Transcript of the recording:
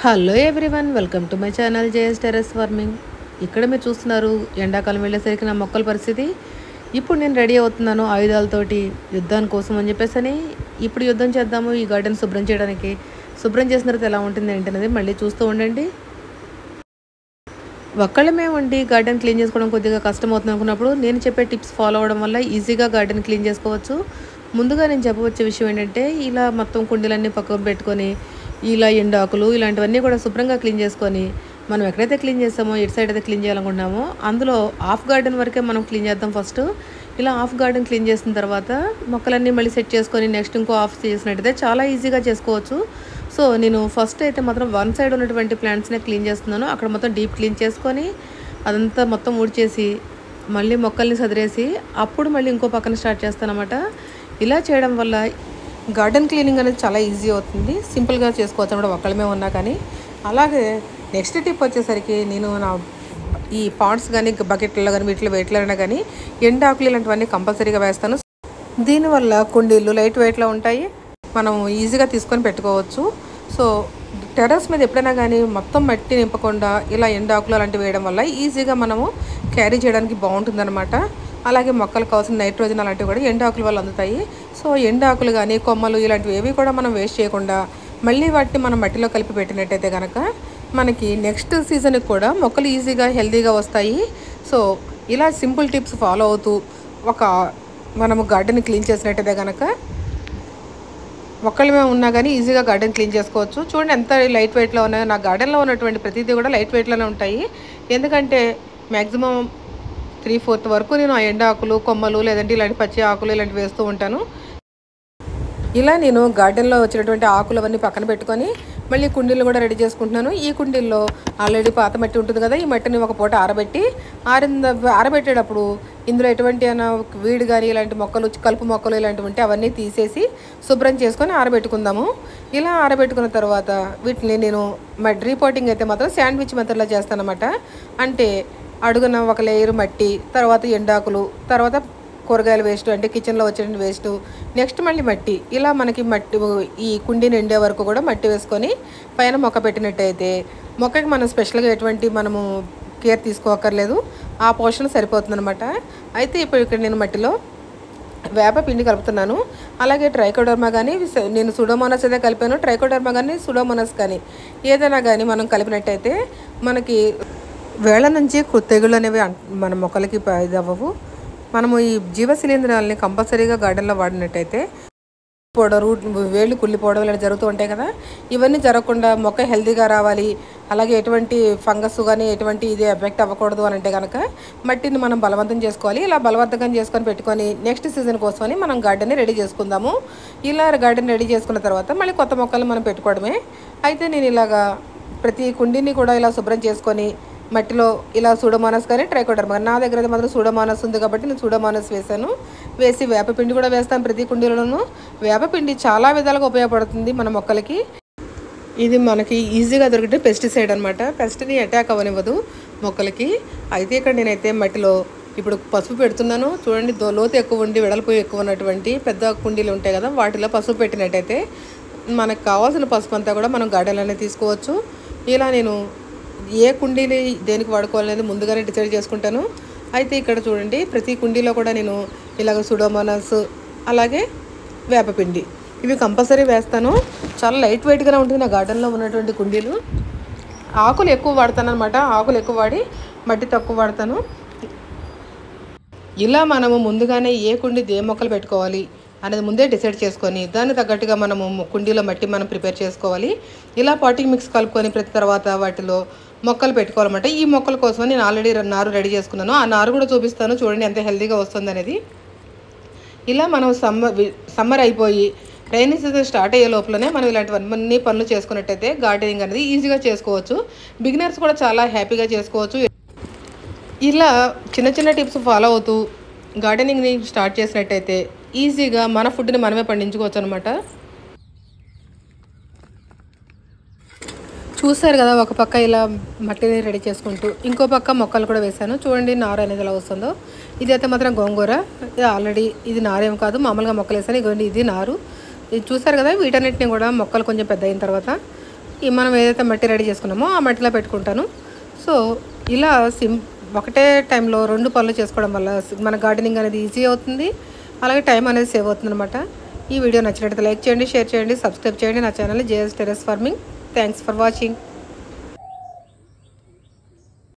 hello everyone welcome to my channel J S terrace farming ఇక్కడ మీరు చూస్తున్నారు ఎండాకాలం వెళ్ళేసరికి నా మొక్కల పరిస్థితి ఇప్పుడు నేను రెడీ అవుతున్నాను ఆయుధాలతోటి యుద్ధాని కోసం అని చెప్పేసి అని ఇప్పుడు యుద్ధం చేద్దాము ఈ గార్డెన్ శుభ్రం చేయడానికి శుభ్రం చేసిన తర్వాత ఎలా ఉంటుంది ఏంటనేది మళ్ళీ చూస్తూ ఉండండి ఒక్కళ్ళమే ఉండి గార్డెన్ క్లీన్ చేసుకోవడం కొద్దిగా కష్టం అవుతుంది అనుకున్నప్పుడు నేను చెప్పే టిప్స్ ఫాలో అవ్వడం వల్ల ఈజీగా గార్డెన్ క్లీన్ చేసుకోవచ్చు ముందుగా నేను చెప్పవచ్చే విషయం ఏంటంటే ఇలా మొత్తం కుండీలన్నీ పక్కన పెట్టుకొని ఇలా ఎండాకులు ఇలాంటివన్నీ కూడా శుభ్రంగా క్లీన్ చేసుకొని మనం ఎక్కడైతే క్లీన్ చేస్తామో ఎటు సైడ్ అయితే క్లీన్ చేయాలనుకుంటున్నామో అందులో హాఫ్ గార్డెన్ వరకే మనం క్లీన్ చేద్దాం ఫస్ట్ ఇలా హాఫ్ గార్డెన్ క్లీన్ చేసిన తర్వాత మొక్కలన్నీ మళ్ళీ సెట్ చేసుకొని నెక్స్ట్ ఇంకో ఆఫ్ చేసినట్టయితే చాలా ఈజీగా చేసుకోవచ్చు సో నేను ఫస్ట్ అయితే మాత్రం వన్ సైడ్ ఉన్నటువంటి ప్లాంట్స్నే క్లీన్ చేస్తున్నాను అక్కడ మొత్తం డీప్ క్లీన్ చేసుకొని అదంతా మొత్తం ఊడ్చేసి మళ్ళీ మొక్కల్ని సదిరేసి అప్పుడు మళ్ళీ ఇంకో పక్కన స్టార్ట్ చేస్తానమాట ఇలా చేయడం వల్ల గార్డెన్ క్లీనింగ్ అనేది చాలా ఈజీ అవుతుంది సింపుల్గా చేసుకోవచ్చు అనమాట ఒక్కళ్ళమే ఉన్నా కానీ అలాగే నెక్స్ట్ టిప్ వచ్చేసరికి నేను నా ఈ పాట్స్ కానీ బకెట్లలో కానీ వీటిలో వేట్లైనా కానీ ఎండాకులు ఇలాంటివన్నీ కంపల్సరీగా వేస్తాను దీనివల్ల కుండీలు లైట్ వెయిట్లో ఉంటాయి మనం ఈజీగా తీసుకొని పెట్టుకోవచ్చు సో టెర్రస్ మీద ఎప్పుడైనా కానీ మొత్తం మట్టి నింపకుండా ఇలా ఎండాకులు అలాంటివి వేయడం వల్ల ఈజీగా మనము క్యారీ చేయడానికి బాగుంటుందన్నమాట అలాగే మొక్కలకు కావాల్సిన నైట్రోజన్ అలాంటివి కూడా ఎండాకుల వల్ల అందుతాయి సో ఎండాకులు కానీ కొమ్మలు ఇలాంటివి ఏవి కూడా మనం వేస్ట్ చేయకుండా మళ్ళీ వాటిని మనం మట్టిలో కలిపి పెట్టినట్టయితే కనుక మనకి నెక్స్ట్ సీజన్కి కూడా మొక్కలు ఈజీగా హెల్తీగా వస్తాయి సో ఇలా సింపుల్ టిప్స్ ఫాలో అవుతూ ఒక మనము గార్డెన్ క్లీన్ చేసినట్టయితే కనుక ఒక్కళ్ళమే ఉన్నా కానీ ఈజీగా గార్డెన్ క్లీన్ చేసుకోవచ్చు చూడండి ఎంత లైట్ వెయిట్లో ఉన్నాయో నా గార్డెన్లో ఉన్నటువంటి ప్రతిదీ కూడా లైట్ వెయిట్లోనే ఉంటాయి ఎందుకంటే మ్యాక్సిమం త్రీ ఫోర్త్ వరకు నేను ఆ ఎండ ఆకులు కొమ్మలు లేదంటే ఇలాంటి పచ్చి ఆకులు ఇలాంటివి వేస్తూ ఉంటాను ఇలా నేను గార్డెన్లో వచ్చినటువంటి ఆకులు అవన్నీ పక్కన పెట్టుకొని మళ్ళీ కుండీలు కూడా రెడీ చేసుకుంటున్నాను ఈ కుండీల్లో ఆల్రెడీ పాత మట్టి ఉంటుంది కదా ఈ మట్టిని ఒక పూట ఆరబెట్టి ఆరింద ఆరబెట్టేటప్పుడు ఇందులో ఎటువంటి అయినా వీడు కానీ ఇలాంటి మొక్కలు కలుపు మొక్కలు ఇలాంటివి ఉంటే అవన్నీ తీసేసి శుభ్రం చేసుకొని ఆరబెట్టుకుందాము ఇలా ఆరబెట్టుకున్న తర్వాత వీటిని నేను మడ్ రీపోటింగ్ అయితే మాత్రం శాండ్విచ్ మెథడ్లో చేస్తానన్నమాట అంటే అడుగున ఒక లేయర్ మట్టి తర్వాత ఎండాకులు తర్వాత కూరగాయల వేస్ట్ అంటే కిచెన్లో వచ్చే వేస్ట్ నెక్స్ట్ మళ్ళీ మట్టి ఇలా మనకి మట్టి ఈ కుండీ నిండే వరకు కూడా మట్టి వేసుకొని పైన మొక్క పెట్టినట్టయితే మొక్కకి మనం స్పెషల్గా ఎటువంటి మనము కేర్ తీసుకోకర్లేదు ఆ పోషణ సరిపోతుందన్నమాట అయితే ఇప్పుడు ఇక్కడ నేను మట్టిలో వేప పిండి కలుపుతున్నాను అలాగే ట్రైకోడర్మా కానీ నేను సుడోమోనస్ అయితే కలిపాను ట్రైకోడర్మా కానీ సుడోమోనస్ కానీ ఏదైనా కానీ మనం కలిపినట్టయితే మనకి వేళ నుంచి కు- తెగుళ్ళు అనేవి అం- మన మొక్కలకి ప- ఇది అవ్వవు మనము ఈ జీవ శిలీంధ్రాలని కంపల్సరీగా గార్డెన్లో వాడినట్టయితే పొడరు వేళ్ళు కుళ్ళిపోవడం ఇలా జరుగుతూ ఉంటాయి కదా ఇవన్నీ జరగకుండా మొక్క హెల్తీగా రావాలి అలాగే ఎటువంటి ఫంగస్ కానీ ఎటువంటి ఇది ఎఫెక్ట్ అవ్వకూడదు అని అంటే కనుక మట్టిని మనం బలవంతం చేసుకోవాలి ఇలా బలవంతంగా చేసుకొని పెట్టుకొని నెక్స్ట్ సీజన్ కోసమని మనం గార్డెన్ని రెడీ చేసుకుందాము ఇలా గార్డెన్ రెడీ చేసుకున్న తర్వాత మళ్ళీ కొత్త మొక్కలు మనం పెట్టుకోవడమే అయితే నేను ఇలాగా ప్రతి కుండీని కూడా ఇలా శుభ్రం చేసుకొని మట్టిలో ఇలా సూడోమానస్ కానీ ట్రైకోడర్మా నా దగ్గర అయితే మాత్రం సూడోమానస్ ఉంది కాబట్టి నేను సూడోమానస్ వేశాను వేసి వేపపిండి కూడా వేస్తాను ప్రతి కుండీలోనూ వేపపిండి చాలా విధాలుగా ఉపయోగపడుతుంది మన మొక్కలకి ఇది మనకి ఈజీగా దొరికితే పెస్టిసైడ్ అనమాట పెస్ట్ని అటాక్ అవ్వనివ్వదు మొక్కలకి అయితే ఇక్కడ నేనైతే మట్టిలో ఇప్పుడు పసుపు పెడుతున్నాను చూడండి దో- లోతు ఎక్కువ ఉండి వెడల్పు ఎక్కువ ఉన్నటువంటి పెద్ద కుండీలు ఉంటాయి కదా వాటిలో పసుపు పెట్టినట్టయితే మనకు కావాల్సిన పసుపు అంతా కూడా మనం గార్డెన్లోనే తీసుకోవచ్చు ఇలా నేను ఏ కుండీని దేనికి వాడుకోవాలనేది ముందుగానే డిసైడ్ చేసుకుంటాను అయితే ఇక్కడ చూడండి ప్రతి కుండీలో కూడా నేను ఇలాగ సుడోమోనాస్ అలాగే వేపపిండి ఇవి కంపల్సరీ వేస్తాను చాలా లైట్ వెయిట్గానే ఉంటుంది నా గార్డెన్లో ఉన్నటువంటి కుండీలు ఆకులు ఎక్కువ వాడతాను అనమాట ఆకులు ఎక్కువ వాడి మట్టి తక్కువ వాడతాను ఇలా మనము ముందుగానే ఏ కుండీ ఏ మొక్కలు పెట్టుకోవాలి అనేది ముందే డిసైడ్ చేసుకొని దానికి తగ్గట్టుగా మనము ము- కుండీలో మట్టి మనం ప్రిపేర్ చేసుకోవాలి ఇలా పాటింగ్ మిక్స్ కలుపుకొని ప్రతి తర్వాత వాటిలో మొక్కలు పెట్టుకోవాలన్నమాట ఈ మొక్కల కోసం నేను ఆల్రెడీ నారు రెడీ చేసుకున్నాను ఆ నారు కూడా చూపిస్తాను చూడండి ఎంత హెల్తీగా వస్తుంది అనేది ఇలా మనం సమ్మర్ సమ్మర్ అయిపోయి రైనీ సీజన్ స్టార్ట్ అయ్యే లోపలనే మనం ఇలాంటివన్నీ పనులు చేసుకున్నట్టయితే గార్డెనింగ్ అనేది ఈజీగా చేసుకోవచ్చు బిగినర్స్ కూడా చాలా హ్యాపీగా చేసుకోవచ్చు ఇలా చిన్న చిన్న టిప్స్ ఫాలో అవుతూ గార్డెనింగ్ని స్టార్ట్ చేసినట్టయితే ఈజీగా మన ఫుడ్ని మనమే పండించుకోవచ్చు అనమాట చూసారు కదా ఒక పక్క ఇలా మట్టిని రెడీ చేసుకుంటూ ఇంకో పక్క మొక్కలు కూడా వేశాను చూడండి నార అనేది ఎలా వస్తుందో ఇది అయితే మాత్రం గోంగూర ఇది ఆల్రెడీ ఇది నారేం కాదు మామూలుగా మొక్కలు వేసాను ఇగోండి ఇది నారు ఇది చూసారు కదా వీటన్నిటిని కూడా మొక్కలు కొంచెం పెద్ద అయిన తర్వాత ఈ మనం ఏదైతే మట్టి రెడీ చేసుకున్నామో ఆ మట్టిలో పెట్టుకుంటాను సో ఇలా సిం ఒకటే టైంలో రెండు పనులు చేసుకోవడం వల్ల మన గార్డెనింగ్ అనేది ఈజీ అవుతుంది అలాగే టైం అనేది సేవ్ అవుతుంది అనమాట ఈ వీడియో నచ్చినట్లయితే లైక్ చేయండి షేర్ చేయండి సబ్స్క్రైబ్ చేయండి నా channel J S terrace farming thanks for watching